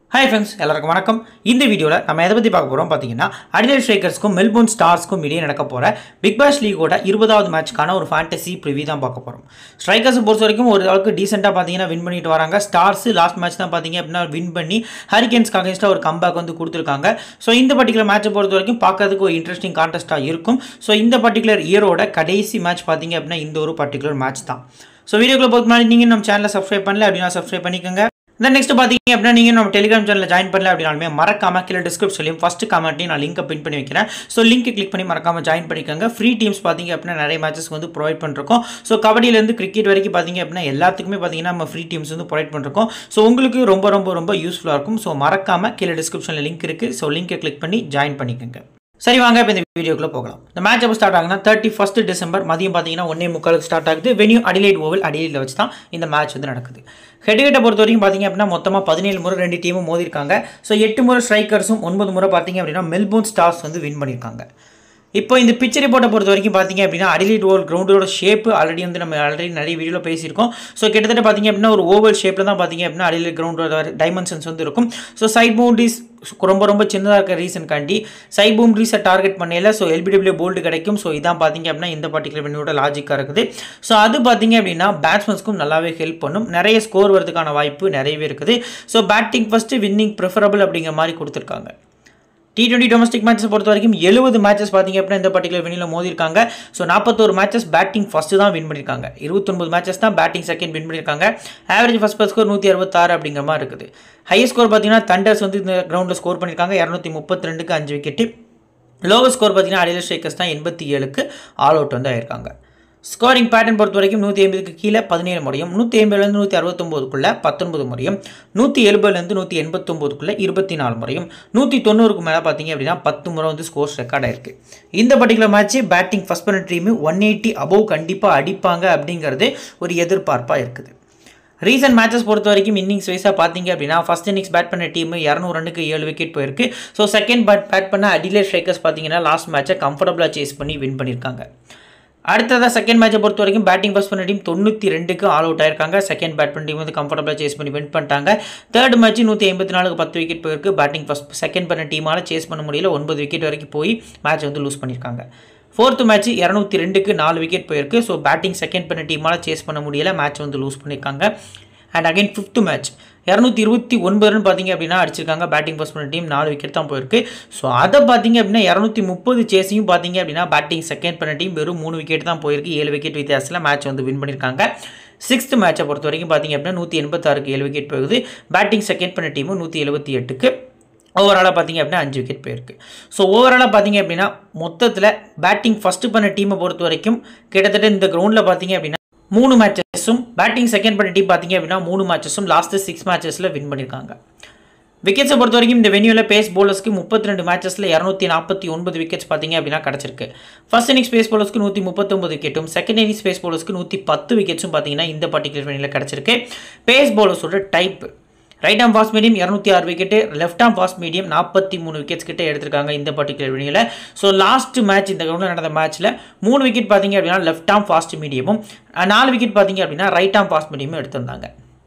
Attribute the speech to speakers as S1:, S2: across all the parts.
S1: hi friends எல்லாருக்கும் வணக்கம் இந்த வீடியோவில் நம்ம எதை பற்றி பார்க்க போகிறோம் பார்த்தீங்கன்னா அடிலைட் ஸ்ட்ரைக்கர்ஸ்க்கும் மெல்போர்ன் ஸ்டார்ஸ்க்கும் இடையே நடக்க போகிற பிக் பாஸ் லீகோட இருபதாவது மேட்ச்க்கான ஒரு ஃபேண்டசி ப்ரிவியூ தான் பார்க்க போகிறோம் ஸ்ட்ரைக்கர்ஸை பொறுத்த வரைக்கும் ஒரு அளவுக்கு டீசெண்டாக பார்த்தீங்கன்னா வின் பண்ணிட்டு வராங்க ஸ்டார்ஸ் லாஸ்ட் மேட்ச் தான் பார்த்தீங்க அப்படின்னா வின் பண்ணி ஹரிகேன்ஸ்க்கு அகேன்ஸ்டாக ஒரு கம்பேக் வந்து கொடுத்துருக்காங்க ஸோ இந்த பர்டிகுலர் மேட்சை பொறுத்த வரைக்கும் பார்க்கறதுக்கு ஒரு இன்ட்ரெஸ்டிங் கான்டெஸ்ட்டாக இருக்கும் ஸோ இந்த பர்டிகுலர் இயரோட கடைசி மேட்ச் பார்த்தீங்க அப்படின்னா இந்த ஒரு பர்டிகுலர் மேட்ச் தான் ஸோ வீடியோக்குள்ள போகிறது முன்னாடி நீங்கள் நம்ம சேனலை சப்ஸ்கிரைப் பண்ணல அப்படின்னா சப்ஸ்கிரைப் பண்ணிக்கோங்க தென் நெக்ஸ்ட் பார்த்தீங்க அப்படின்னா நீங்கள் நம்ம டெலிகிராம் சேனலில் ஜாயின் பண்ணல அப்படின்னாலுமே மறக்காம கீழே டிஸ்கிரிப்ஷன்லையும் ஃபஸ்ட் கமெண்ட்லையும் நான் லிங்கை பின் பண்ணி வைக்கிறேன் ஸோ லிங்க் கிளிக் பண்ணி மறக்காம ஜாயின் பண்ணிக்கோங்க ஃப்ரீ டீம்ஸ் பார்த்தீங்க அப்படின்னா நிறைய மேட்சஸ் வந்து ப்ரொவைட் பண்ணிருக்கோம் ஸோ கபடியிலேருந்து கிரிக்கெட் வரைக்கும் பார்த்தீங்க அப்படின்னா எல்லாத்துக்குமே பார்த்தீங்கன்னா நம்ம ஃப்ரீ டீம்ஸ் வந்து ப்ரொவைட் பண்ணிருக்கோம் ஸோ உங்களுக்கு ரொம்ப ரொம்ப ரொம்ப யூஸ்ஃபுல்லாக இருக்கும் ஸோ மறக்காம கீழே டிஸ்கிரிப்ஷனில் லிங்க் இருக்குது ஸோ லிங்கை கிளிக் பண்ணி ஜாயின் பண்ணிக்கோங்க சரி வாங்க இப்போ இந்த வீடியோக்குள்ள போகலாம் இந்த மேட்ச் எப்போ ஸ்டார்ட் ஆகுனா தேர்ட்டி ஃபஸ்ட் டிசம்பர் மதியம் பார்த்தீங்கன்னா ஒன்னே முக்காலுக்கு ஸ்டார்ட் ஆகுது வெனியூ அடிலைட் ஓவல் அடிலைட்டில் வச்சு தான் இந்த மேட்ச் வந்து நடக்குது ஹெட்கேட்டை பொறுத்த வரைக்கும் பார்த்தீங்க அப்படின்னா மொத்தமாக பதினேழு முறை ரெண்டு டீமும் மோதிருக்காங்க ஸோ எட்டு முறை ஸ்ட்ரைக்கர்ஸும் ஒன்பது முறை பார்த்தீங்க அப்படின்னா மெல்போர்ன் ஸ்டார்ஸ் வந்து வின் பண்ணியிருக்காங்க இப்போ இந்த பிச் ரிப்போர்ட்டை பொறுத்த வரைக்கும் பார்த்தீங்க அப்படின்னா அடிலைட் ஓவல் கிரவுண்டோட ஷேப்பு ஆல்ரெடி வந்து நம்ம ஆல்ரெடி நிறைய வீடியோவில் பேசியிருக்கோம் ஸோ கிட்டத்தட்ட பார்த்தீங்க அப்படின்னா ஒரு ஓவல் ஷேப்பில் தான் பார்த்தீங்க அப்படின்னா அடிலைட் கிரவுண்டோட டைமென்ஷன்ஸ் வந்து இருக்கும் ஸோ சைட் பவுண்டரிஸ் ரொம்ப ரொம்ப சின்னதாக இருக்க ரீசன்காண்டி சைட் பவுண்டரிஸை டார்கெட் பண்ணல ஸோ எல்பிடபிள்யூ போல்டு கிடைக்கும் ஸோ இதான் பார்த்தீங்க அப்படின்னா இந்த பர்டிகுலர் வெனியோட லாஜிக்காக இருக்குது ஸோ அது பார்த்தீங்க அப்படின்னா பேட்ஸ்மேன்ஸ்க்கும் நல்லாவே ஹெல்ப் பண்ணும் நிறைய ஸ்கோர் வரதுக்கான வாய்ப்பு நிறையவே இருக்குது so batting first winning preferable அப்படிங்கிற மாதிரி கொடுத்துருக்காங்க டி டுவெண்ட்டி டொமஸ்டிக் மேட்சஸ் பொறுத்த வரைக்கும் எழுபது மேட்சஸ் பார்த்தீங்க அப்படின்னா இந்த பர்டிகுலர் வெனியில் மோதிருக்காங்க ஸோ நாற்பத்தோரு மேட்சஸ் பேட்டிங் ஃபஸ்ட்டு தான் வின் பண்ணியிருக்காங்க இருபத்தொன்பது மேட்சஸ் தான் பேட்டிங் செகண்ட் வின் பண்ணியிருக்காங்க ஆவரேஜ் ஃபஸ்ட் பர் ஸ்கோர் நூற்றி அறுபத்தாறு அப்படிங்கிற மாதிரி இருக்குது ஹை ஸ்கோர் பார்த்தீங்கன்னா தண்டர்ஸ் வந்து இந்த கிரவுண்டில் ஸ்கோர் பண்ணியிருக்காங்க இரநூத்தி முப்பத்தி ரெண்டுக்கு அஞ்சு விக்கெட்டு லோவர் ஸ்கோர் பார்த்தீங்கன்னா அடியில் ஸ்ட்ரைக்கர்ஸ் தான் எண்பத்தி ஏழுக்கு ஆல் அவுட் வந்து ஆயிருக்காங்க ஸ்கோரிங் பேட்டர்ன் பொறுத்த வரைக்கும் நூற்றி ஐம்பதுக்கு கீழே பதினேழு முறையும் நூற்றி ஐம்பதுலேருந்து நூற்றி அறுபத்தொம்போதுக்குள்ளே பத்தொன்பது முறையும் நூற்றி எழுபதுலேருந்து நூற்றி எண்பத்தொம்போதுக்குள்ளே இருபத்தி நாலு முறையும் நூற்றி தொண்ணூறுக்கு மேலே பார்த்தீங்க அப்படின்னா பத்து முறை வந்து ஸ்கோர்ஸ் ரெக்கார்ட் ஆயிருக்கு இந்த பர்டிகுலர் மேட்ச் பேட்டிங் ஃபஸ்ட் பண்ண டீமு ஒன் எயிட்டி அபவ் கண்டிப்பாக அடிப்பாங்க அப்படிங்கிறது ஒரு எதிர்பார்ப்பாக இருக்குது ரீசன்ட் மேட்சஸ் பொறுத்த வரைக்கும் இன்னிங்ஸ் வைஸாக பார்த்தீங்க அப்படின்னா ஃபஸ்ட் இன்னிங்ஸ் பேட் பண்ண டீம் இரநூறு ரன்னுக்கு ஏழு விக்கெட் போயிருக்கு ஸோ செகண்ட் பேட் பேட் பண்ண அடிலே ஸ்ட்ரைக்கர்ஸ் பார்த்தீங்கன்னா லாஸ்ட் மேட்சை கம்ஃபர்டபுளாக சேஸ் பண்ணி வின் பண்ணியிருக்காங்க அடுத்ததாக செகண்ட் மேட்சை பொறுத்த வரைக்கும் பேட்டிங் ஃபஸ்ட் பண்ண டீம் தொண்ணூற்றி ரெண்டுக்கு ஆல் அவுட் ஆயிருக்காங்க செகண்ட் பேட் பண்ண டீம் வந்து கம்ஃபர்டபுளாக சேஸ் பண்ணி வின் பண்ணிட்டாங்க தேர்ட் மேட்ச் நூற்றி ஐம்பத்தி நாலுக்கு பத்து விக்கெட் போயிருக்கு பேட்டிங் ஃபஸ்ட் செகண்ட் பண்ண டீமால் சேஸ் பண்ண முடியல ஒன்பது விக்கெட் வரைக்கும் போய் மேட்ச் வந்து லூஸ் பண்ணியிருக்காங்க ஃபோர்த்து மேட்ச் இரநூத்தி ரெண்டுக்கு நாலு விக்கெட் போயிருக்கு ஸோ பேட்டிங் செகண்ட் பண்ண டீமால் சேஸ் பண்ண முடியல மேட்ச் வந்து லூஸ் பண்ணியிருக்காங்க அண்ட் அகைன் ஃபிஃப்த்து மேட்ச் இரநூத்தி இருபத்தி ஒன்பது ரன் பார்த்தீங்க அப்படின்னா அடிச்சிருக்காங்க பேட்டிங் ஃபர்ஸ்ட் பண்ண டீம் நாலு விக்கெட் தான் போயிருக்கு ஸோ அதை பார்த்தீங்க அப்படின்னா இரநூத்தி முப்பது சேஸையும் பார்த்தீங்க அப்படின்னா பேட்டிங் செகண்ட் பண்ண டீம் வெறும் மூணு விக்கெட் தான் போயிருக்கு ஏழு விக்கெட் வித்தியாசத்தில் மேட்ச் வந்து வின் பண்ணியிருக்காங்க சிக்ஸ்த் மேட்சை பொறுத்த வரைக்கும் பார்த்தீங்க அப்படின்னா நூற்றி எண்பத்தாறுக்கு ஏழு விக்கெட் போகுது பேட்டிங் செகண்ட் பண்ண டீமும் நூற்றி எழுபத்தி எட்டுக்கு ஓவராலாக பார்த்தீங்க அப்படின்னா அஞ்சு விக்கெட் போயிருக்கு ஸோ ஓவராலாக பார்த்தீங்க அப்படின்னா மொத்தத்தில் பேட்டிங் ஃபஸ்ட்டு பண்ண டீமை பொறுத்த வரைக்கும் கிட்டத்தட்ட இந்த கிரவுண்டில் பார்த்தீங்க அப்படின்னா மூணு மேட்சஸும் பேட்டிங் செகண்ட் பண்ண டீம் பார்த்தீங்க அப்படின்னா மூணு மேட்சஸும் லாஸ்ட்டு சிக்ஸ் மேட்சஸில் வின் பண்ணியிருக்காங்க விக்கெட்ஸை பொறுத்த வரைக்கும் இந்த வெனியூவில் பேஸ் போலர்ஸ்க்கு முப்பத்தி ரெண்டு மேட்சஸில் இரநூத்தி நாற்பத்தி ஒன்பது விக்கெட்ஸ் பார்த்தீங்க அப்படின்னா கிடச்சிருக்கு ஃபர்ஸ்ட் இன்னிங்ஸ் பேஸ் போலர்ஸ்க்கு நூற்றி முப்பத்தொம்பது விக்கெட்டும் செகண்ட் இன்னிங்ஸ் பேஸ் போலர்ஸ்க்கு நூற்றி பத்து விக்கெட்ஸும் பார்த்தீங்கன்னா இந்த பர்டிகுலர் வெனியில் கிடச்சிருக்கு பேஸ் போலர்ஸோட type right arm fast medium இரநூத்தி ஆறு wicket left arm fast medium நாற்பத்தி மூணு விக்கெட்ஸ் கிட்ட எடுத்திருக்காங்க இந்த பர்டிகுலர் வெளியில் ஸோ லாஸ்ட் மேட்ச் இந்த கிரௌண்டில் நடந்த மேட்ச்சில் மூணு விக்கெட் பார்த்தீங்க அப்படின்னா லெஃப்ட் ஆம் ஃபாஸ்ட் மீடியமும் நாலு விக்கெட் பார்த்தீங்க அப்படின்னா ரைட் ஆம் ஃபாஸ்ட் மீடியமும் எடுத்திருந்தாங்க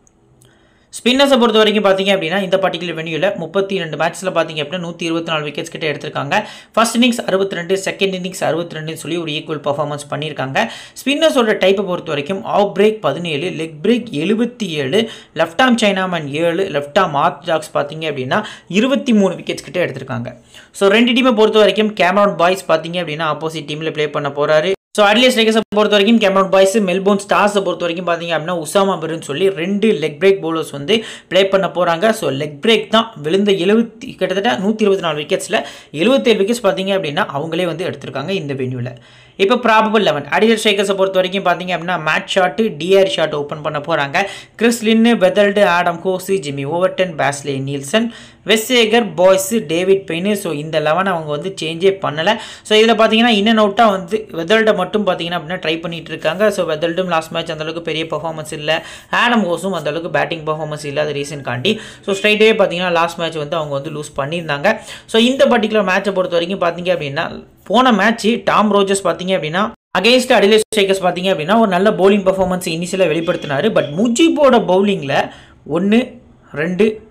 S1: ஸ்பின்னர்ஸை பொறுத்த வரைக்கும் பார்த்தீங்க அப்படின்னா இந்த பர்டிகுலர் வெனியூவில் முப்பத்தி ரெண்டு மேட்ச்சில் பார்த்தீங்க அப்படின்னா நூற்றி இருபத்தி நாலு விக்கெட்ஸ் கிட்ட எடுத்திருக்காங்க ஃபர்ஸ்ட் இன்னிங்ஸ் அறுபத்தி ரெண்டு செகண்ட் இன்னிங்ஸ் அறுபத்தி ரெண்டுன்னு சொல்லி ஒரு ஈக்குவல் பர்ஃபார்மன்ஸ் பண்ணியிருக்காங்க ஸ்பின்னர்ஸோட டைப்பை பொறுத்த வரைக்கும் ஆஃப் பிரேக் பதினேழு லெக் பிரேக் எழுபத்தி ஏழு லெஃப்ட் ஆம் சைனாமன் ஏழு லெஃப்ட் ஆம் ஆர்த்டாக்ஸ் பார்த்தீங்க அப்படின்னா இருபத்தி மூணு விக்கெட்ஸ் கிட்ட எடுத்திருக்காங்க ஸோ ரெண்டு டீமை பொறுத்த வரைக்கும் கேமரான் பாய்ஸ் பார்த்தீங்க அப்படின்னா ஆப்போசிட் டீமில் ப்ளே பண்ண போகிறாரு ஸோ அட்லீஸ்ட் ஸ்ட்ரைக்கர்ஸை பொறுத்த வரைக்கும் கேமரான் பாய்ஸ் மெல்போர்ன் ஸ்டார்ஸை பொறுத்த வரைக்கும் பார்த்தீங்க அப்படின்னா உசாமா பெருன்னு சொல்லி ரெண்டு லெக் பிரேக் பவுலர்ஸ் வந்து ப்ளே பண்ண போகிறாங்க ஸோ லெக் பிரேக் தான் விழுந்த எழுபத்தி கிட்டத்தட்ட நூற்றி இருபத்தி நாலு விக்கெட்ஸில் எழுபத்தேழு விக்கெட்ஸ் பார்த்தீங்க அப்படின்னா அவங்களே வந்து எடுத்திருக்காங்க இந்த வென்யூவில் இப்போ ப்ராபபிள் லெவன் அடியர் ஸ்ட்ரைக்கர்ஸை பொறுத்த வரைக்கும் பார்த்தீங்க அப்படின்னா Matt Short D'Arcy Short open பண்ண போகிறாங்க கிறிஸ்லின்னு Bethell Adam Hose Jamie Overton Paisley Nielsen Wes Agar Boyce David Payne so இந்த லெவன் அவங்க வந்து சேஞ்சே பண்ணலை ஸோ இதில் பார்த்தீங்கன்னா இன் அண்ட் அவுட்டாக வந்து வெதல்டை மட்டும் பார்த்தீங்கன்னா அப்படின்னா ட்ரை பண்ணிட்டு இருக்காங்க ஸோ வெதல்டும் லாஸ்ட் மேட்ச் அந்தளவுக்கு பெரிய பர்ஃபார்மன்ஸ் இல்லை ஆடம் கோஸும் அந்தளவுக்கு பேட்டிங் பர்ஃபார்மன்ஸ் இல்லாத ரீசன் காண்டி ஸோ ஸ்ட்ரைட்டே பார்த்தீங்கன்னா லாஸ்ட் மேட்ச் வந்து அவங்க வந்து லூஸ் பண்ணியிருந்தாங்க ஸோ இந்த பர்டிகுலர் மேட்சை பொறுத்த வரைக்கும் பார்த்தீங்க அப்படின்னா போன மேட்ச் டாம் ரோஜர்ஸ் பார்த்தீங்க அப்படின்னா அகேன்ஸ்ட் அடிலே ஸ்ட்ரைக்கர்ஸ் பார்த்தீங்க அப்படின்னா ஒரு நல்ல பவுலிங் பர்ஃபார்மன்ஸ் இனிஷியலாக வெளிப்படுத்தினார் பட் முஜிபோட பவுலிங்கில் ஒன்று ரெண்டு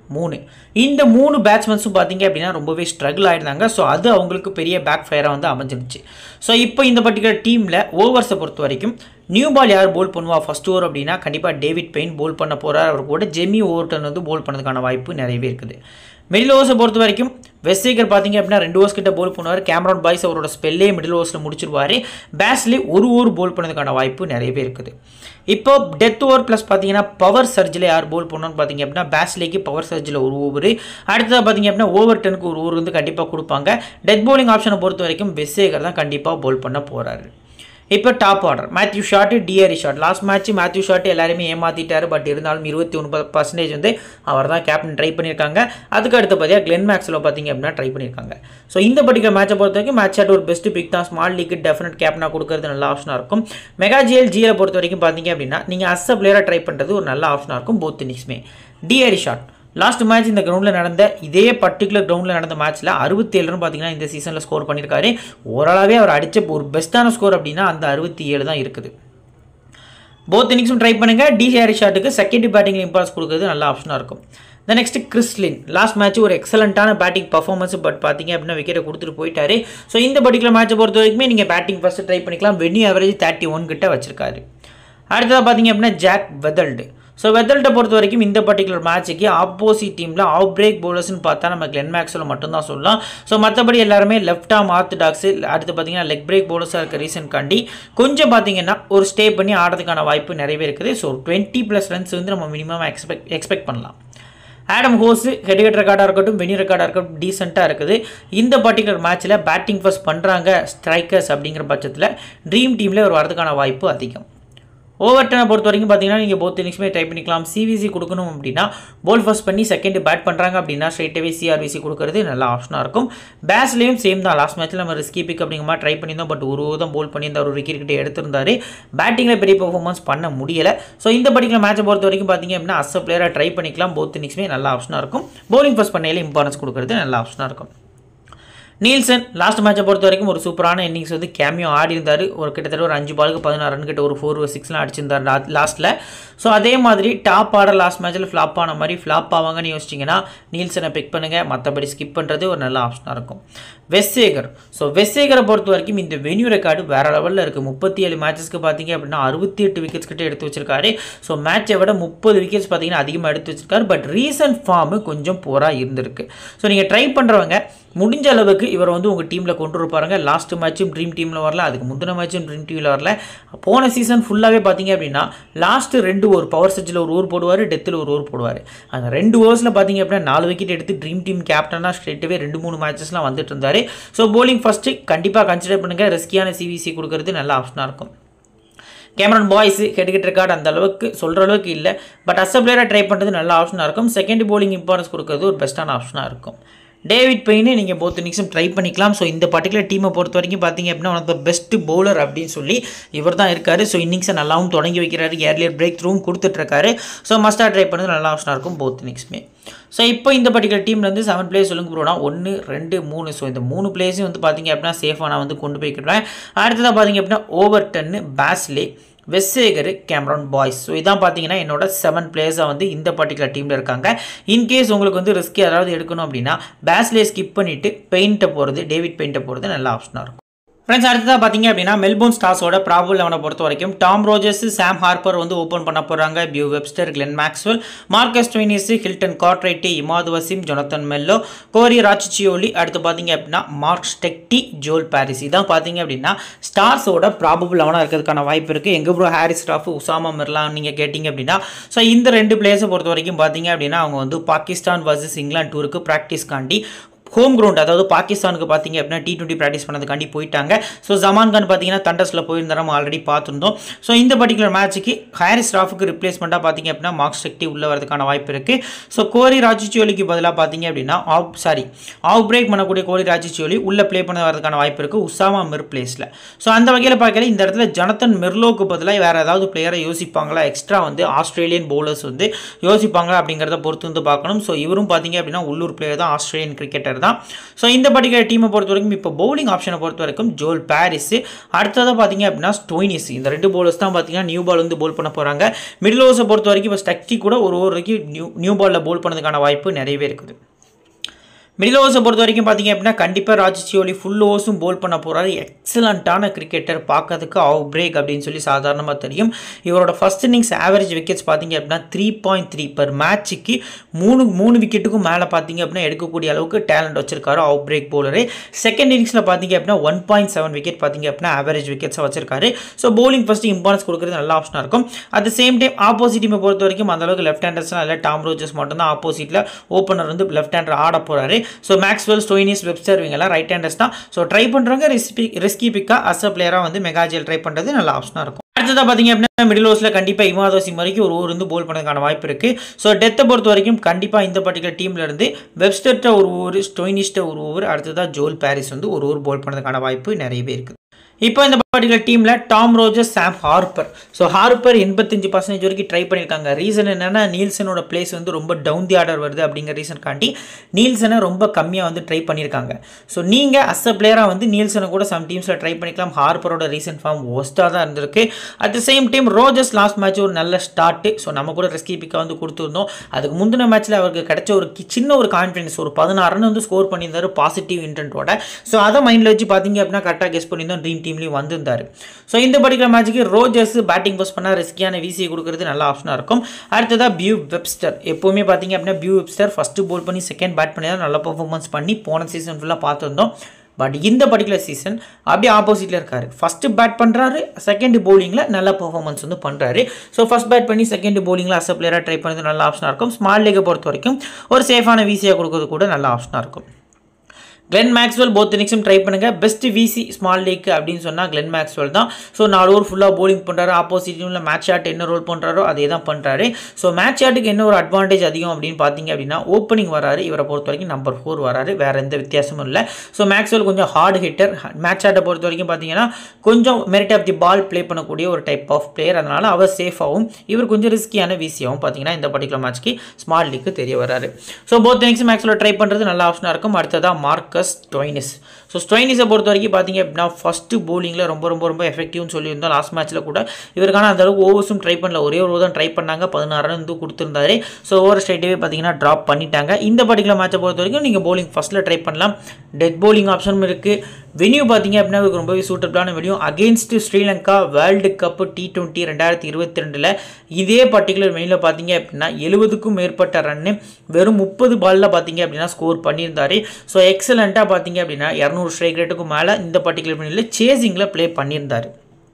S1: மூணு இந்த மூணு பேட்ஸ்மேன்ஸும் பார்த்தீங்க அப்படின்னா ரொம்பவே ஸ்ட்ரகிள் ஆயிருந்தாங்க ஸோ அது அவங்களுக்கு பெரிய பேக் ஃபயராக வந்து அமைஞ்சிருச்சு ஸோ இப்போ இந்த பர்டிகுலர் டீமில் ஓவர்ஸை பொறுத்த வரைக்கும் நியூ பால் யார் போல் பண்ணுவா ஃபர்ஸ்ட் ஓவர் அப்படின்னா கண்டிப்பாக டேவிட் பெயின் போல் பண்ண போகிறார் அவர் கூட ஜெமி ஓவர்டன் வந்து போல் பண்ணதுக்கான வாய்ப்பு நிறையவே இருக்குது மிடில் ஓவர்ஸை பொறுத்த வரைக்கும் வெஸ்டேகர் பார்த்தீங்க அப்படின்னா ரெண்டு ஓவர்ஸ் கிட்ட போல் பண்ணுவார் கேமரான் பாய்ஸ் அவரோட ஸ்பெல்லே மிடில் ஓவர்ஸில் முடிச்சிருவார் பேஸ்லி ஒரு ஓவர் போல் பண்ணதுக்கான வாய்ப்பு நிறையவே இருக்குது இப்போ டெத் ஓவர் ப்ளஸ் பார்த்தீங்கன்னா பவர் சர்ஜில் யார் போல் பண்ணணும்னு பார்த்தீங்க அப்படின்னா பேஸ்லேக்கு பவர் சர்ஜில் ஒரு ஓவர் அடுத்ததாக பார்த்தீங்க அப்படின்னா ஓவர் டெனுக்கு ஒரு ஓவர் வந்து கண்டிப்பாக கொடுப்பாங்க டெத் போலிங் ஆப்ஷனை பொறுத்த வரைக்கும் வெஸ்டேகர் தான் கண்டிப்பாக போல் பண்ண போகிறாரு இப்போ top order Matthew Short D'Arcy Short last match Matthew Short எல்லாருமே ஏமாற்றிட்டாரு பட் இருந்தாலும் இருபத்தி ஒன்பது பர்சன்டேஜ் வந்து அவர் தான் கேப்டன் ட்ரை பண்ணியிருக்காங்க அதுக்கு அடுத்து பார்த்தீங்கன்னா கிளென் மேக்ஸில் பார்த்தீங்க அப்படின்னா ட்ரை பண்ணியிருக்காங்க ஸோ இந்த பர்டிகுலர் மேட்சை பொறுத்த வரைக்கும் மேட்ச் ஷாட் ஒரு பெஸ்ட் பிக் தான் ஸ்மால் லீக்கு டெஃபினட் கேப்டனாக கொடுக்கறது நல்ல ஆப்ஷனாக இருக்கும் மெகா ஜிஎல் ஜிஎல் பொறுத்த வரைக்கும் பார்த்தீங்க அப்படின்னா நீங்கள் அஸ் அ பிளேயராக ட்ரை பண்ணுறது ஒரு நல்ல ஆப்ஷனாக இருக்கும் போத் இன்னிங்ஸ்மே டிஆரி ஷாட் லாஸ்ட் மேட்ச் இந்த கிரவுண்டில் நடந்த இதே பர்டிகுலர் கிரவுண்டில் நடந்த மேட்ச்சில் அறுபத்தி ஏழு பார்த்தீங்கன்னா இந்த சீசனில் ஸ்கோர் பண்ணியிருக்காரு ஓரளவே அவர் அடித்த ஒரு பெஸ்ட்டான ஸ்கோர் அப்படின்னா அந்த அறுபத்தி ஏழு தான் இருக்குது போத் இன்னிங்ஸும் ட்ரை பண்ணுங்கள் டிஆரி ஷாட்டுக்கு செகண்ட் பேட்டிங்கில் இம்பார்ஸ் கொடுக்குறது நல்ல ஆப்ஷனாக இருக்கும் the next Chris Lynn last match ஒரு எக்ஸலண்ட்டான பேட்டிங் பர்ஃபார்மன்ஸ் பட் பார்த்தீங்க அப்படின்னா விக்கெட்டை கொடுத்துட்டு போயிட்டாரு ஸோ இந்த பர்டிகுலர் மேட்சை பொறுத்த வரைக்குமே நீங்கள் பேட்டிங் ஃபஸ்ட்டு ட்ரை பண்ணிக்கலாம் வென்யூ ஆவரேஜ் தேர்ட்டி ஒன் கிட்ட வச்சிருக்காரு அடுத்ததாக பார்த்தீங்க அப்படின்னா ஜாக் வெதல்டு ஸோ வெதல்ட்டை பொறுத்த வரைக்கும் இந்த பர்டிகுலர் மேட்ச்சுக்கு ஆப்போசிட் டீமில் அவுட் பிரேக் பவுலர்ஸ்னு பார்த்தா நம்ம கிளென் மேக்ஸில் மட்டும்தான் சொல்லலாம் ஸோ மற்றபடி எல்லாருமே லெஃப்ட் ஆம் ஆர்த்தடாக்ஸு அடுத்து பார்த்தீங்கன்னா லெக் பிரேக் பவுலர்ஸாக இருக்க ரீசன் காண்டி கொஞ்சம் பார்த்தீங்கன்னா ஒரு ஸ்டே பண்ணி ஆடுறதுக்கான வாய்ப்பு நிறையவே இருக்குது ஸோ டுவெண்ட்டி ப்ளஸ் ரன்ஸ் வந்து நம்ம மினிமம் எக்ஸ்பெக்ட் எக்ஸ்பெக்ட் பண்ணலாம் ஆடம் ஹோஸு ஹெட்கட் ரெக்கார்டாக இருக்கட்டும் வெனி ரெக்கார்டாக இருக்கட்டும் டீசெண்டாக இருக்குது இந்த பர்டிகுலர் மேட்ச்சில் பேட்டிங் ஃபர்ஸ்ட் பண்ணுறாங்க ஸ்ட்ரைக்கர்ஸ் அப்படிங்கிற பட்சத்தில் ட்ரீம் டீமில் ஒரு வரதுக்கான வாய்ப்பு அதிகம் ஓவர் டெனை பொறுத்த வரைக்கும் பார்த்தீங்கன்னா நீங்கள் போத் இன்னிங்ஸுமே ட்ரை பண்ணிக்கலாம் சிவிசி கொடுக்கணும் அப்படின்னா போல் ஃபர்ஸ்ட் பண்ணி செகண்ட் பேட் பண்ணுறாங்க அப்படின்னா ஸ்ட்ரைட்டாகவே சிஆர்விசி கொடுக்கறது நல்ல ஆப்ஷனாக இருக்கும் பேஸ்லேயும் சேம் தான் லாஸ்ட் மேட்ச்சில் நம்ம ரிஸ்கி பிக் அப்படிங்கிற மாதிரி ட்ரை பண்ணியிருந்தோம் பட் ஒரு தான் போல் பண்ணியிருந்தார் ஒரு விக்கெட் கிட்ட எடுத்திருந்தாரு பேட்டிங்கில் பெரிய பர்ஃபார்மன்ஸ் பண்ண முடியலை ஸோ இந்த பர்டிகுலர் மேட்சை பொறுத்த வரைக்கும் பார்த்தீங்க அப்படின்னா அஸ் பிளேயராக ட்ரை பண்ணிக்கலாம் போத் இன்னிங்ஸுமே நல்ல ஆப்ஷனாக இருக்கும் போலிங் ஃபர்ஸ்ட் பண்ணையில் இம்பார்ட்டன்ஸ் கொடுக்கறது நல்ல ஆப்ஷனாக இருக்கும் நீல்சன் லாஸ்ட் மேட்சை பொறுத்த வரைக்கும் ஒரு சூப்பரான இன்னிங்ஸ் வந்து கேமியோ ஆடி இருந்தார் ஒரு கிட்டத்தட்ட ஒரு அஞ்சு பாலுக்கு பதினாறு ரன் கிட்ட ஒரு ஃபோர் சிக்ஸ்லாம் அடிச்சிருந்தார் லாஸ்ட்டில் ஸோ அதே மாதிரி டாப் ஆர்டர் லாஸ்ட் மேட்ச்சில் ஃப்ளாப் ஆன மாதிரி ஃப்ளாப் ஆவாங்கன்னு யோசிச்சிங்கன்னா நீல்சனை பிக் பண்ணுங்கள் மற்றபடி ஸ்கிப் பண்ணுறது ஒரு நல்ல ஆப்ஷனாக இருக்கும் வெஸ்ஸேகர் ஸோ வெஸ்ஸேகரை பொறுத்த வரைக்கும் இந்த வென்யூ ரெக்கார்டு வேறு லெவலில் இருக்குது முப்பத்தி ஏழு மேட்சஸ்க்கு பார்த்தீங்க அப்படின்னா அறுபத்தி எட்டு விக்கெட்ஸ் கிட்ட எடுத்து வச்சிருக்காரு ஸோ மேட்சை விட முப்பது விக்கெட்ஸ் பார்த்தீங்கன்னா அதிகமாக எடுத்து வச்சிருக்காரு பட் ரீசன்ட் ஃபார்மு கொஞ்சம் போராக இருந்திருக்கு ஸோ நீங்கள் ட்ரை பண்ணுறவங்க முடிஞ்ச அளவுக்கு இவர் வந்து உங்கள் டீமில் கொண்டு இருப்பாருங்க லாஸ்ட் மேட்சும் ட்ரீம் டீமில் வரல அதுக்கு முந்தின மேட்சும் ட்ரீம் டீமில் வரல போன சீசன் ஃபுல்லாகவே பார்த்தீங்க அப்படின்னா லாஸ்ட்டு ரெண்டு ஓவர் பவர் சச்சில் ஒரு ஓவர் போடுவார் டெத்தில் ஒரு ஓவர் போடுவார் அந்த ரெண்டு ஓவர்ஸில் பார்த்தீங்க அப்படின்னா நாலு விக்கெட் எடுத்து ட்ரீம் டீம் கேப்டனாக ஸ்ட்ரெயிட்டவே ரெண்டு மூணு மேட்சஸ்லாம் வந்துட்டு இருந்தார் ஸோ போலிங் ஃபஸ்ட்டு கண்டிப்பாக கன்சிடர் பண்ணுங்கள் ரிஸ்கியான சிவிசி கொடுக்கறது நல்ல ஆப்ஷனாக இருக்கும் கேமரன் பாய்ஸ் ஹெட்கெட் ரெக்கார்டு அந்த அளவுக்கு சொல்கிற அளவுக்கு இல்லை பட் அஸ் பிளேயராக ட்ரை பண்ணுறது நல்ல ஆப்ஷனாக இருக்கும் செகண்ட் போலிங் இம்பார்ட்டன்ஸ் கொடுக்கறது ஒரு பெஸ்ட்டான ஆப்ஷனாக இருக்கும் டேவிட் பெயினு நீங்கள் போத் இன்னிங்ஸும் ட்ரை பண்ணிக்கலாம் ஸோ இந்த பர்டிகுலர் டீமை பொறுத்த வரைக்கும் பார்த்தீங்க அப்படின்னா one of the best bowler அப்படின்னு சொல்லி இவர் தான் இருக்கார் ஸோ இன்னிங்ஸை நல்லாவும் தொடங்கி வைக்கிறாரு ஏர்லியர் பிரேக் த்ரூவும் கொடுத்துட்ருக்காரு ஸோ மஸ்டாக ட்ரை பண்ணது நல்ல ஆப்ஷனாக இருக்கும் போத் இன்னிங்ஸுமே ஸோ இப்போ இந்த பர்டிகுலர் டீம்லேருந்து செவன் பிளேஸ் சொல்லுங்க ப்ரோனா ஒன்று ரெண்டு மூணு ஸோ இந்த மூணு பிளேஸையும் வந்து பார்த்தீங்க அப்படின்னா சேஃபாக நான் வந்து கொண்டு போய்க்கிடுவேன் அடுத்ததாக பார்த்தீங்க அப்படின்னா ஓவர் டன்னு Paisley Wes Agar Cameron Boyce so இதான் பார்த்தீங்கன்னா என்னோட செவன் பிளேயர்ஸாக வந்து இந்த பர்டிகுலர் டீமில் இருக்காங்க இன்கேஸ் உங்களுக்கு வந்து ரிஸ்க் யாராவது எடுக்கணும் அப்படின்னா பேஸ்லே ஸ்கிப் பண்ணிவிட்டு பெயிண்ட்டை போகிறது டேவிட் பெயிண்ட்டை போகிறது நல்ல ஆப்ஷனாக இருக்கும் ஃப்ரெண்ட்ஸ் அடுத்ததாக பார்த்தீங்க அப்படின்னா மெல்போர்ன் ஸ்டார்ஸோட ப்ராபல் லெவனை பொறுத்த வரைக்கும் டாம் ரோஜர்ஸ் சாம் ஹார்பர் வந்து ஓப்பன் பண்ண போகிறாங்க Beau Webster Glenn Maxwell Marcus Stoinis Hilton Cartwright Imad Wasim Jonathan Merlo Corey Rocchiccioli அடுத்து பார்த்தீங்க அப்படின்னா மார்க் ஸ்டெக்டி ஜோல் பாரிஸ் இதான் பார்த்தீங்க அப்படின்னா ஸ்டார்ஸோட ப்ராபபிள் லெவனாக இருக்கிறதுக்கான வாய்ப்பு இருக்குது எங்கள் ப்ரோ ஹாரிஸ் ராஃப் உசாமா மிர்லான் நீங்கள் கேட்டிங்க அப்படின்னா ஸோ இந்த ரெண்டு பிளேயர்ஸை பொறுத்த வரைக்கும் பார்த்தீங்க அப்படின்னா அவங்க வந்து பாகிஸ்தான் வர்சஸ் இங்கிலாந்து டூருக்கு ப்ராக்டிஸ்காண்டி ஹோம் கிரவுண்ட் அதாவது பாகிஸ்தானுக்கு பார்த்தீங்க அப்படின்னா டி டுவெண்ட்டி ப்ராக்டிஸ் பண்ணதுக்காண்டி போயிட்டாங்க ஸோ ஜமான் கான் பார்த்தீங்கன்னா தண்டஸில் போயிருந்தார் நம்ம ஆல்ரெடி பார்த்துருந்தோம் ஸோ இந்த பர்டிகுலர் மேட்ச்சுக்கு ஹாரிஸ் ராஃபுக்கு ரிப்ளேஸ்மெண்ட்டாக பார்த்தீங்க அப்படின்னா மார்க் ஸ்டெக்டி உள்ள வரதுக்கான வாய்ப்பு இருக்குது ஸோ கோரி ராஜிச்சியோலிக்கு பதிலாக பார்த்தீங்க அப்படின்னா ஆப் சாரி ஆஃப் பிரேக் பண்ணக்கூடிய கோரி ராஜிச்சியோலி உள்ளே ப்ளே பண்ண வரதுக்கான வாய்ப்பு இருக்குது உசாமா மிர் பிளேஸில் ஸோ அந்த வகையில் பார்க்கல இந்த இடத்துல ஜனத்தன் மிர்லோக்கு பதிலாக வேறு ஏதாவது பிளேயரை யோசிப்பாங்களா எக்ஸ்ட்ரா வந்து ஆஸ்திரேலியன் பவுலர்ஸ் வந்து யோசிப்பாங்களா அப்படிங்கிறத பொறுத்து வந்து பார்க்கணும் ஸோ இவரும் பார்த்தீங்க அப்படின்னா உள்ளூர் பிளேயர் தான் ஆஸ்திரேலியன் கிரிக்கெட்டர் தான் ஸோ இந்த பர்டிகுலர் டீமை பொறுத்த வரைக்கும் இப்போ பவுலிங் ஆப்ஷனை பொறுத்த வரைக்கும் ஜோல் பாரிஸ் அடுத்ததாக பார்த்தீங்க அப்படின்னா ஸ்டோயினிஸ் இந்த ரெண்டு பவுலர்ஸ் தான் பார்த்தீங்கன்னா நியூ பால் வந்து போல் பண்ண போகிறாங்க மிடில் ஓவர்ஸை பொறுத்த வரைக்கும் இப்போ ஸ்டக்கி கூட ஒரு ஓவருக்கு நியூ நியூ பாலில் போல் பண்ணதுக்கான வாய்ப்பு நிறையவே இருக்குது மிடில் ஓவர்ஸை பொறுத்த வரைக்கும் பார்த்தீங்க அப்படின்னா கண்டிப்பாக ராஜ்சியோலி ஃபுல் ஓவர்ஸும் போல் பண்ண போகிறாரு எக்ஸலண்ட்டான கிரிக்கெட்டர் பார்க்கறதுக்கு அவுட் பிரேக் அப்படின்னு சொல்லி சாதாரணமாக தெரியும் இவரோட ஃபர்ஸ்ட் இன்னிங்ஸ் ஆவரேஜ் விக்கெட்ஸ் பார்த்தீங்க அப்படின்னா த்ரீ பாயிண்ட் த்ரீ பர் மேட்ச்சுக்கு மூணு மூணு விக்கெட்டுக்கும் மேலே பார்த்தீங்க அப்படின்னா எடுக்கக்கூடிய அளவுக்கு டேலண்ட் வச்சிருக்காரு அவுட் பிரேக் போலரு செகண்ட் இன்னிங்ஸில் பார்த்தீங்க அப்படின்னா ஒன் பாயிண்ட் செவன் விக்கெட் பார்த்தீங்க அப்படின்னா ஆவரேஜ் விக்கெட்ஸை வச்சிருக்காரு ஸோ பவுலிங் ஃபஸ்ட்டு இம்பார்ட்டன்ஸ் கொடுக்குறது நல்ல ஆப்ஷனாக இருக்கும் at the same time opposite டீமை பொறுத்த வரைக்கும் அந்த அளவுக்கு லெஃப்ட் ஹேண்டர்ஸ்லாம் இல்லை டாம் ரோஜர்ஸ் மட்டும் தான் ஆப்போசிட்டில் ஓப்பனர் வந்து லெஃப்ட் ஹேண்டர் ஆட போகிறாரு ஸோ மேக்ஸ்வெல் ஸ்டோயினிஸ் வெப்ஸ்டர் இவங்கெல்லாம் ரைட் ஹேண்டர்ஸ் தான் ஸோ ட்ரை பண்ணுறவங்க ரிஸ்கி ரிஸ்கி பிக்காக அஸ் அ பிளேயராக வந்து மெகாஜியல் ட்ரை பண்ணுறது நல்ல ஆப்ஷனாக இருக்கும் அடுத்ததாக பார்த்தீங்க அப்படின்னா மிடில் ஓவர்ஸில் கண்டிப்பாக இமாதோசிங் வரைக்கும் ஒரு ஓவர் வந்து போல் பண்ணதுக்கான வாய்ப்பு இருக்குது ஸோ டெத்தை பொறுத்த வரைக்கும் கண்டிப்பாக இந்த பர்டிகுலர் டீமில் இருந்து வெப்ஸ்டர்ட்ட ஒரு ஓவர் ஸ்டோயினிஸ்ட்ட ஒரு ஓவர் அடுத்ததாக ஜோல் பாரிஸ் வந்து ஒரு ஓவர் போல் பண்ணதுக்கான வாய்ப்பு நிறையவே இருக்குது இப்போ இந்த பர்டிகுலர் டீமில் Tom Roger Sam Harper so Harper எண்பத்தஞ்சு பர்சன்டேஜ் வரைக்கும் ட்ரை பண்ணியிருக்காங்க ரீசன் என்னென்னா நீல்சனோட பிளேஸ் வந்து ரொம்ப டவுன் தி ஆர்டர் வருது அப்படிங்கிற ரீசன் காட்டி நீல்சனை ரொம்ப கம்மியாக வந்து ட்ரை பண்ணியிருக்காங்க ஸோ நீங்கள் அஸ் அ பிளேயராக வந்து நீல்சனை கூட சம் டீம்ஸில் ட்ரை பண்ணிக்கலாம் ஹார்பரோட ரீசன்ட் ஃபார்ம் ஒஸ்ட்டாக தான் இருந்திருக்கு at the same time Rogers last match ஒரு நல்ல ஸ்டார்ட்டு ஸோ நம்ம கூட ரெஸ்கி பிக்காக வந்து கொடுத்துருந்தோம் அதுக்கு முந்தின மேட்ச்சில் அவருக்கு கிடைச்ச ஒரு கி- சின்ன ஒரு கான்ஃபிடன்ஸ் ஒரு பதினாறு run வந்து ஸ்கோர் பண்ணியிருந்தாரு பாசிட்டிவ் இன்டென்ட்டோட ஸோ அதை மைண்டில் வச்சு பார்த்தீங்க அப்படின்னா கரெக்டாக கெஸ் பண்ணியிருந்தோம் ட்ரீம் டீம்லேயும் வந்திருந்தார் ஸோ இந்த பர்டிகுலர் மேட்ச்சுக்கு ரோஜர்ஸ் பேட்டிங் போஸ்ட் பண்ணால் ரிஸ்கியான விசியை கொடுக்குறது நல்ல ஆப்ஷனாக இருக்கும் அடுத்ததாக பியூ வெப்ஸ்டர் எப்போவுமே பார்த்தீங்க அப்படின்னா பியூ வெப்ஸ்டர் ஃபஸ்ட்டு போல் பண்ணி செகண்ட் பேட் பண்ணி தான் நல்ல பர்ஃபார்மன்ஸ் பண்ணி போன சீசன் ஃபுல்லாக பார்த்துருந்தோம் பட் இந்த பர்டிகுலர் சீசன் அப்படியே ஆப்போசிட்டில் இருக்காரு ஃபஸ்ட்டு பேட் பண்ணுறாரு செகண்ட் bowlingல நல்ல பர்ஃபார்மன்ஸ் வந்து பண்ணுறாரு ஸோ ஃபஸ்ட் பேட் பண்ணி செகண்ட் bowlingல அஸ் பிளேயராக ட்ரை பண்ணது நல்ல ஆப்ஷனாக இருக்கும் ஸ்மால் லீகை பொறுத்த வரைக்கும் ஒரு சேஃபான விசியாக கொடுக்கறது கூட நல்ல ஆப்ஷனாக இருக்கும் கிளென் மேக்ஸ்வெல் போத் இன்னிங்ஸும் ட்ரை பண்ணுங்க பெஸ்ட் விசி ஸ்மால் லீக் அப்படின்னு சொன்னால் கிளென் மேக்ஸ்வெல் தான் ஸோ நாலு ஓவர் ஃபுல்லாக bowling பண்ணுறாரு ஆப்போசிட் டீமில் மேட்ச் ஷாட் என்ன ரோல் பண்ணுறாரோ அதே தான் பண்ணுறாரு ஸோ மேட்ச் ஷாட்டுக்கு என்ன ஒரு அட்வான்டேஜ் அதிகம் அப்படின்னு பார்த்தீங்க அப்படின்னா ஓப்பனிங் வராரு இவரை பொறுத்த வரைக்கும் நம்பர் ஃபோர் வராரு வேற எந்த வித்தியாசமும் இல்லை ஸோ மேக்ஸ்வெல் கொஞ்சம் ஹார்ட் ஹிட்டர் மேட்ச் ஷாட்டை பொறுத்த வரைக்கும் பார்த்தீங்கன்னா கொஞ்சம் merit of the ball play பண்ணக்கூடிய ஒரு டைப் ஆஃப் பிளேயர் அதனால் அவர் சேஃபாகவும் இவர் கொஞ்சம் ரிஸ்கியான விசியாகவும் பார்த்தீங்கன்னா இந்த பர்டிகுலர் மேட்ச்க்கு ஸ்மால் லீக்கு தெரிய வராரு ஸோ போத் இன்னிங்ஸ் மேக்ஸில் ட்ரை பண்ணுறது நல்ல ஆப்ஷனாக இருக்கும் அடுத்ததாக மார்க்கஸ் ஸ்டொயினிஸ் ஸோ ஸ்டொயினிஸை பொறுத்த வரைக்கும் பார்த்தீங்க அப்படின்னா ஃபஸ்ட்டு bowlingல ரொம்ப ரொம்ப ரொம்ப எஃபெக்டிவ்னு சொல்லியிருந்தோம் லாஸ்ட் மேட்ச்சில் கூட இவருக்கான அந்த அளவுக்கு ஓவர்ஸும் ட்ரை பண்ணல ஒரே ஒரு தான் ட்ரை பண்ணாங்க பதினாறு run வந்து கொடுத்துருந்தாரு ஸோ ஓவர் ஸ்ட்ரைட்டவே பார்த்தீங்கன்னா ட்ராப் பண்ணிட்டாங்க இந்த பர்டிகுலர் மேட்சை பொறுத்த வரைக்கும் நீங்கள் bowling ஃபஸ்ட்டில் ட்ரை பண்ணலாம் டெத் bowling ஆப்ஷனும் இருக்குது வென்யூ பார்த்தீங்க அப்படின்னா இவருக்கு ரொம்பவே சூட்டபிளான venue against Sri Lanka world cup T twenty ரெண்டாயிரத்தி இருபத்தி ரெண்டில் இதே பர்டிகுலர் வெனியில் பார்த்தீங்க அப்படின்னா எழுபதுக்கும் மேற்பட்ட ரன்னு வெறும் முப்பது பாலில் பார்த்தீங்க அப்படின்னா ஸ்கோர் பண்ணியிருந்தாரு ஸோ எக்ஸலண்ட்டாக பார்த்தீங்க அப்படின்னா இரநூறு ஸ்ட்ரைக் ரேட்டுக்கும் மேலே இந்த பர்டிகுலர் வெனியில் சேசிங்கில் ப்ளே பண்ணியிருந்தாரு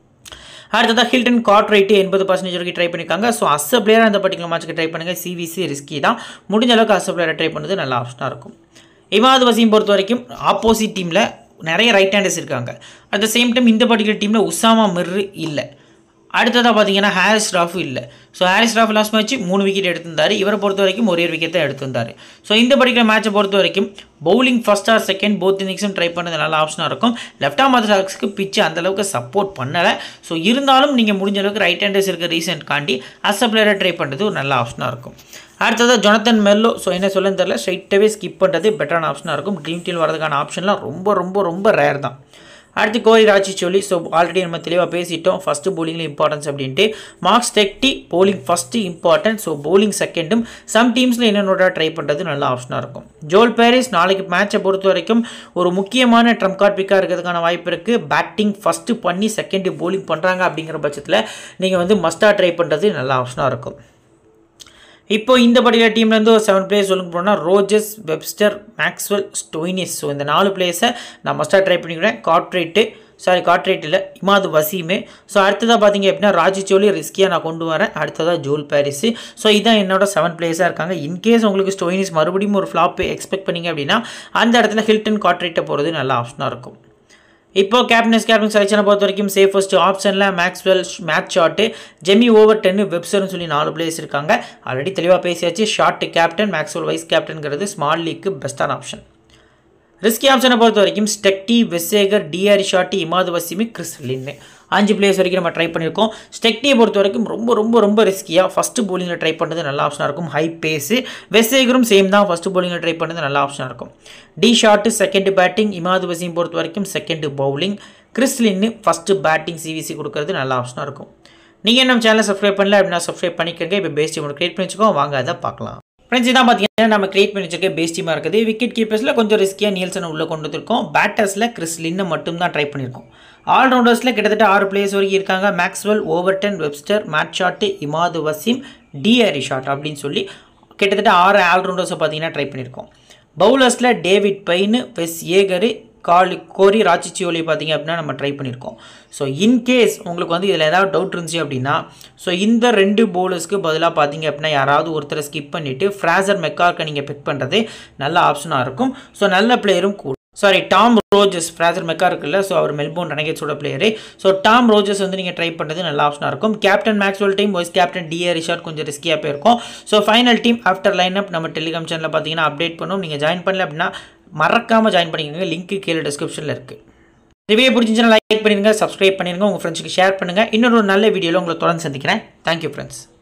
S1: அடுத்ததாக ஹில்டன் கார்ட் ரேட்டு எண்பது பர்சன்டேஜ் வரைக்கும் ட்ரை பண்ணியிருக்காங்க ஸோ அஸ் பிளேயராக அந்த பர்டிகுலர் மேட்ச்சுக்கு ட்ரை பண்ணுங்கள் சிவிசி ரிஸ்கி தான் முடிஞ்ச அளவுக்கு அஸ் பிளேயரை ட்ரை பண்ணுறது நல்ல ஆப்ஷனாக இருக்கும் இமாது வசீம் பொறுத்த வரைக்கும் ஆப்போசிட் டீமில் நிறைய ரைட் ஹேண்டர்ஸ் இருக்காங்க அட் த சேம் டைம் இந்த பர்டிகுலர் டீமில் உசாமா மிர்ரு இல்லை அடுத்ததாக பார்த்தீங்கன்னா ஹாரிஸ் ராஃபு இல்லை so Haris Rauf last match மூணு விக்கெட் எடுத்திருந்தாரு இவரை பொறுத்த வரைக்கும் ஒரே விக்கெட் தான் எடுத்திருந்தாரு ஸோ இந்த பர்டிகுலர் மேட்சை பொறுத்த வரைக்கும் bowling first or second both இன்னிங்ஸும் ட்ரை பண்ணது நல்ல ஆப்ஷனாக இருக்கும் லெஃப்ட் ஆம் ஆர்த்தடாக்ஸ்க்கு பிச்சு அந்தளவுக்கு சப்போர்ட் பண்ணலை ஸோ இருந்தாலும் நீங்கள் முடிஞ்ச அளவுக்கு ரைட் ஹேண்டர்ஸ் இருக்க ரீசெண்ட் காண்டி அஸ் அ பிளேயரை ட்ரை பண்ணுறது ஒரு நல்ல ஆப்ஷனாக இருக்கும் அடுத்ததாக ஜொனத்தன் மெல்லோ ஸோ என்ன சொல்லன்னு தெரில ஸ்ட்ரைட்டாகவே ஸ்கிப் பண்ணுறது பெட்டரான ஆப்ஷனாக இருக்கும் ட்ரீம் டீம் வரதுக்கான ஆப்ஷன்லாம் ரொம்ப ரொம்ப ரொம்ப ரேர் தான் அடுத்து கோரி ராஜி சொல்லி ஸோ ஆல்ரெடி நம்ம தெளிவாக பேசிட்டோம் ஃபஸ்ட்டு bowlingல இம்பார்ட்டன்ஸ் அப்படின்ட்டு மார்க்ஸ் டெக்டி bowling first important so bowling செகண்டும் சம் டீம்ஸில் என்னென்னோட ட்ரை பண்ணுறது நல்ல ஆப்ஷனாக இருக்கும் ஜோல் பேரிஸ் நாளைக்கு மேட்சை பொறுத்த வரைக்கும் ஒரு முக்கியமான ட்ரம் கார்ட் பிக்காக இருக்கிறதுக்கான வாய்ப்பு இருக்குது பேட்டிங் ஃபஸ்ட்டு பண்ணி செகண்டு bowling பண்ணுறாங்க அப்படிங்கிற பட்சத்தில் நீங்கள் வந்து மஸ்டாக ட்ரை பண்ணுறது நல்ல ஆப்ஷனாக இருக்கும் இப்போ இந்த பர்டிகுலர் டீம்லேருந்து ஒரு செவன் பிளேயர்ஸ் சொல்லுங்க போனால் Rogers Webster Maxwell Stoinis so இந்த நாலு பிளேயர்ஸை நான் மஸ்டாக ட்ரை பண்ணிக்கிறேன் கார்ட்ரேட்டு சாரி கார்ட்ரேட் இல்லை இமாது வசீமு ஸோ அடுத்ததாக பார்த்தீங்க அப்படின்னா ராஜி சோலி ரிஸ்கியாக நான் கொண்டு வரேன் அடுத்ததாக ஜோல் பாரிஸ் ஸோ இதான் என்னோட செவன் பிளேயர்ஸாக இருக்காங்க இன்கேஸ் உங்களுக்கு ஸ்டோயினிஸ் மறுபடியும் ஒரு ஃப்ளாப் எக்ஸ்பெக்ட் பண்ணீங்க அப்படின்னா அந்த இடத்துல ஹில்டன் கார்ட்ரேட்டை போகிறது நல்ல ஆப்ஷனாக இருக்கும் இப்போ கேப்டன்ஸ் கேப்டன் செலெக்ஷனை பொறுத்த வரைக்கும் சேஃபஸ்ட் ஆப்ஷனில் மேக்ஸ்வெல் மேட்ச் ஷாட்டு ஜெமி ஓவர் டென்னு வெப்சர்னு சொல்லி நாலு பிளேயர்ஸ் இருக்காங்க ஆல்ரெடி தெளிவாக பேசியாச்சு ஷார்ட் கேப்டன் மேக்ஸ்வெல் வைஸ் கேப்டன்கிறது ஸ்மால் லீக்கு பெஸ்ட்டான ஆப்ஷன் ரிஸ்கி ஆப்ஷனை பொறுத்த வரைக்கும் ஸ்டெக்டி வெசேகர் டிஆர் ஷாட்டி இமாது வசிமி கிறிஸ் லின்னு அஞ்சு பிளேயர்ஸ் வரைக்கும் நம்ம ட்ரை பண்ணியிருக்கோம் ஸ்டெக்னியை பொறுத்த வரைக்கும் ரொம்ப ரொம்ப ரொம்ப ரிஸ்கியாக ஃபஸ்ட்டு bowling-ல ட்ரை பண்ணுறது நல்ல ஆப்ஷனாக இருக்கும் ஹை பேஸு வெஸ்டேகரும் சேம் தான் ஃபஸ்ட்டு bowling-ல ட்ரை பண்ணுறது நல்ல ஆப்ஷனாக இருக்கும் D Short second batting Imad Wasim பொறுத்த வரைக்கும் செகண்ட் பவுலிங் கிறிஸ்லின்னு ஃபஸ்ட்டு பேட்டிங் சிவிசி கொடுக்கறது நல்ல ஆப்ஷனாக இருக்கும் நீங்கள் நம்ம சேனலை சப்ஸ்கிரைப் பண்ணல அப்படின்னா சப்ஸ்கிரைப் பண்ணிக்கோங்க இப்போ பேஸ் டீம் கிரியேட் பண்ணி வச்சுக்கோ வாங்க அதை பார்க்கலாம் ஃப்ரெண்ட்ஸ் இதான் பார்த்தீங்கன்னா நம்ம கிரியேட் பண்ணி வச்சிருக்க பேஸ் டீமாக இருக்குது விக்கெட் கீப்பர்ஸில் கொஞ்சம் ரிஸ்கியாக நீல்சனை உள்ளே கொண்டு வந்திருக்கோம் பேட்டர்ஸில் கிறிஸ்லின்னு மட்டும் தான் ட்ரை பண்ணியிருக்கோம் ஆல்ரவுண்டர்ஸில் கிட்டத்தட்ட ஆறு பிளேயர்ஸ் வரைக்கும் இருக்காங்க Maxwell Overton Webster Matt Short Imad Wasim D'Arcy Short அப்படின்னு சொல்லி கிட்டத்தட்ட ஆறு ஆல்ரவுண்டர்ஸை பார்த்தீங்கன்னா ட்ரை பண்ணியிருக்கோம் பவுலர்ஸில் டேவிட் பைனு வெஸ் ஏகரு கால் கோரி ராச்சிச்சியோலி பார்த்தீங்க அப்படின்னா நம்ம ட்ரை பண்ணியிருக்கோம் ஸோ இன்கேஸ் உங்களுக்கு வந்து இதில் ஏதாவது டவுட் இருந்துச்சு அப்படின்னா ஸோ இந்த ரெண்டு பவுலர்ஸ்க்கு பதிலாக பார்த்தீங்க அப்படின்னா யாராவது ஒருத்தரை ஸ்கிப் பண்ணிவிட்டு ஃப்ராசர் மெக்கார்க்கை நீங்கள் பிக் பண்ணுறது நல்ல ஆப்ஷனாக இருக்கும் ஸோ நல்ல பிளேயரும் கூட sorry Tom Rogers Fraser McGurk இருக்குல்ல ஸோ அவர் மெல்போர்ன் ரெனகேட்ஸோட பிளேயரு ஸோ டாம் ரோஜஸ் வந்து நீங்கள் ட்ரை பண்ணுறது நல்ல ஆப்ஷனாக இருக்கும் captain Maxwell team vice captain டிஏ ரிஷார்ட் கொஞ்சம் ரிஸ்கியாக போயிருக்கும் so final team after line up நம்ம டெலிகிராம் சேனலில் பார்த்தீங்கன்னா அப்டேட் பண்ணுவோம் நீங்கள் ஜாயின் பண்ணல அப்படின்னா மறக்காமல் ஜாயின் பண்ணிக்கோங்க லிங்க் கீழே டிஸ்கிரிப்ஷனில் இருக்குது ரிவ்யூ பிடிச்சிச்சுன்னா லைக் பண்ணிடுங்க சப்ஸ்கிரைப் பண்ணிடுங்க உங்கள் ஃப்ரெண்ட்ஸுக்கு ஷேர் பண்ணுங்கள் இன்னொரு நல்ல வீடியோவில் உங்களை தொடர்ந்து சந்திக்கிறேன் தேங்க்யூ ஃப்ரெண்ட்ஸ்